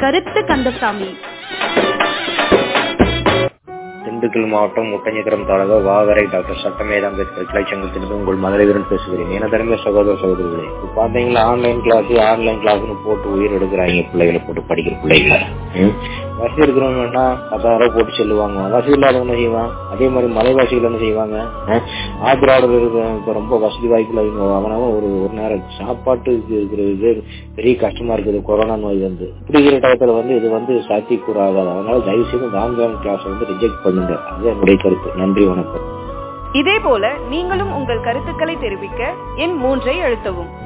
கருத்து கந்தசாமி திண்டுக்கல் மாவட்டம் முட்டஞ்சத்திரம் தாலுகா வாகரை டாக்டர் சட்டமேத அம்பேத்கர் கிளை சங்கத்திலிருந்து உங்கள் மதுரைவீரன் பேசுகிறேன் என தருமை சகோதர சகோதரிகளே இப்ப பாத்தீங்களா ஆன்லைன் கிளாஸ் ஆன்லைன் கிளாஸ்னு போட்டு உயிர் எடுக்கிறாங்க பிள்ளைகளை போட்டு படிக்கிற பிள்ளைகளை ம். வசதி இருக்கிறவங்க வேணா பத்தாயிரம் ரூபாய் போட்டு செல்லுவாங்க வசதி இல்லாதவங்க என்ன செய்வான் அதே மாதிரி மலைவாசிகள் என்ன செய்வாங்க ஆத்திராடர் இருக்க இப்ப ரொம்ப வசதி வாய்ப்புல இவங்க அவனவன் ஒரு ஒரு நேரம் சாப்பாட்டுக்கு இருக்கிறது பெரிய கஷ்டமா இருக்குது கொரோனா நோய் வந்து இப்படி இருக்கிற டயத்துல வந்து இது வந்து சாத்தியக்கூறாகாது அதனால தயவு செய்து இந்த ஆன்லைன் கிளாஸ் வந்து ரிஜெக்ட் பண்ணுங்க அது என்னுடைய கருத்து நன்றி வணக்கம் இதே போல நீங்களும் உங்கள் கருத்துக்களை தெரிவிக்க எண் மூன்றை அழுத்தவும்